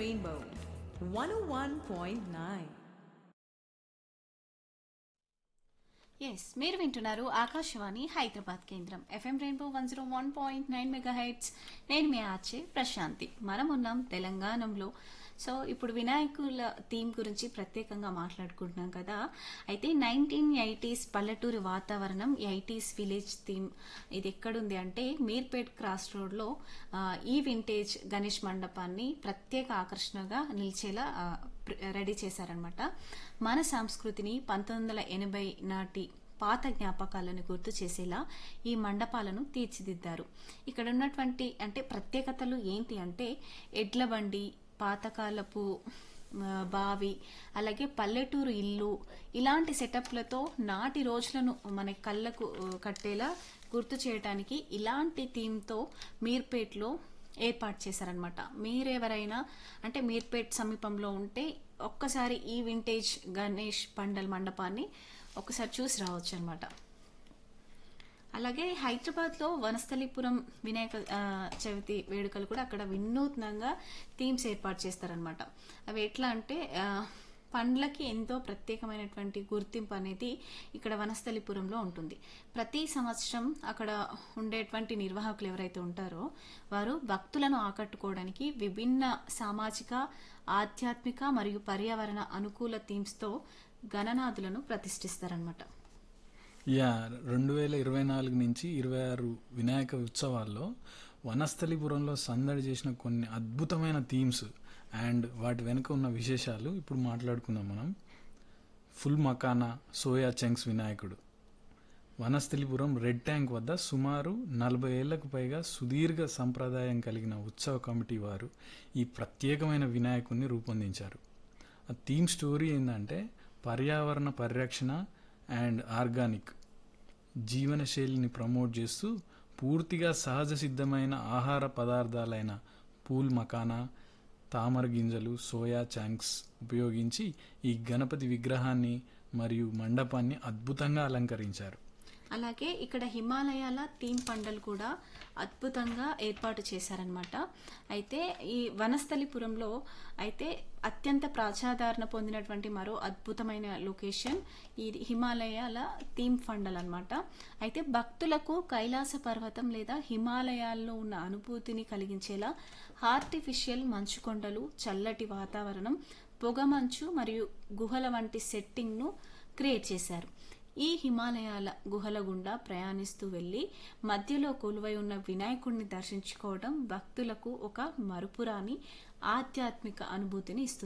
Rainbow 101.9. Yes మీరు వింటున్నారు ఆకాశవాణి హైదరాబాద్ కేంద్రం FM rainbow one zero one point nine mega hits నేను మీ ఆర్చే ప్రశాంతి మనం ఉన్నాం తెలంగాణలో సో ఇప్పుడు వినాయకుల థీమ్ గురించి ప్రత్యేకంగా మాట్లాడుకుంటున్నాం కదా అయితే నైన్టీన్ ఎయిటీస్ పల్లెటూరి వాతావరణం ఎయిటీస్ విలేజ్ థీమ్ ఇది ఎక్కడుంది అంటే మీర్పేట్ క్రాస్ రోడ్లో ఆ, ఈ వింటేజ్ గణేష్ మండపాన్ని ప్రత్యేక ఆకర్షణగా నిలిచేలా ఆ, ప్ర- రెడీ చేశారనమాట మన సంస్కృతిని పంతొమ్మిది వందల ఎనభై నాటి పాత జ్ఞాపకాలను గుర్తు చేసేలా ఈ మండపాలను తీర్చిదిద్దారు ఇక్కడ ఉన్నటువంటి అంటే ప్రత్యేకతలు ఏంటి అంటే ఎడ్ల బండి పాతకాలపు ఆ, బావి అలాగే పల్లెటూరు ఇల్లు ఇలాంటి సెటప్లతో నాటి రోజులను మన కళ్ళకు ఆ, కట్టేలా గుర్తు చేయడానికి ఇలాంటి థీమ్తో మీర్పేట్లో ఏర్పాటు చేశారనమాట మీరెవరైనా అంటే మీర్పేట్ సమీపంలో ఉంటే ఒక్కసారి ఈ వింటేజ్ గణేష్ పండల్ మండపాన్ని ఒక్కసారి చూసి రావచ్చు అనమాట అలాగే హైదరాబాద్లో వనస్థలిపురం వినాయక ఆ, చవితి వేడుకలు కూడా అక్కడ వినూత్నంగా థీమ్స్ ఏర్పాటు చేస్తారనమాట అవి ఎట్లా అంటే ఆ, పండ్లకి ఎంతో ప్రత్యేకమైనటువంటి గుర్తింపు అనేది ఇక్కడ వనస్థలిపురంలో ఉంటుంది ప్రతి సంవత్సరం అక్కడ ఉండేటువంటి నిర్వాహకులు ఎవరైతే ఉంటారో వారు భక్తులను ఆకట్టుకోవడానికి విభిన్న సామాజిక ఆధ్యాత్మిక మరియు పర్యావరణ అనుకూల థీమ్స్తో గణనాథులను ప్రతిష్ఠిస్తారనమాట యా రెండు వేల ఇరవై నాలుగు నుంచి ఇరవై ఆరు వినాయక ఉత్సవాల్లో వనస్థలిపురంలో సందడి చేసిన కొన్ని అద్భుతమైన థీమ్స్ అండ్ వాటి వెనుక ఉన్న విశేషాలు ఇప్పుడు మాట్లాడుకుందాం మనం ఫుల్ మకానా సోయా చంక్స్ వినాయకుడు వనస్థలిపురం రెడ్ ట్యాంక్ వద్ద సుమారు నలభై ఏళ్లకు పైగా సుదీర్ఘ సంప్రదాయం కలిగిన ఉత్సవ కమిటీ వారు ఈ ప్రత్యేకమైన వినాయకుడిని రూపొందించారు ఆ థీమ్ స్టోరీ ఏంటంటే పర్యావరణ పరిరక్షణ అండ్ ఆర్గానిక్ జీవనశైలిని ప్రమోట్ చేస్తూ పూర్తిగా సహజ సిద్ధమైన ఆహార పదార్థాలైన పూల్ మకానా తామర గింజలు సోయా చాంక్స్ ఉపయోగించి ఈ గణపతి విగ్రహాన్ని మరియు మండపాన్ని అద్భుతంగా అలంకరించారు అలాగే ఇక్కడ హిమాలయాల థీమ్ పండలు కూడా అద్భుతంగా ఏర్పాటు చేశారనమాట అయితే ఈ వనస్థలిపురంలో అయితే అత్యంత ప్రజాదరణ పొందినటువంటి మరో అద్భుతమైన లొకేషన్ ఈ హిమాలయాల థీమ్ ఫండల్ అనమాట అయితే భక్తులకు కైలాస పర్వతం లేదా హిమాలయాల్లో ఉన్న అనుభూతిని కలిగించేలా ఆర్టిఫిషియల్ మంచు కొండలు చల్లటి వాతావరణం పొగమంచు మరియు గుహల వంటి సెట్టింగ్ను క్రియేట్ చేశారు ఈ హిమాలయాల గుహల గుండా ప్రయాణిస్తూ వెళ్లి మధ్యలో కొలువై ఉన్న వినాయకుడిని దర్శించుకోవడం భక్తులకు ఒక మరుపురాని ఆధ్యాత్మిక అనుభూతిని ఇస్తుంది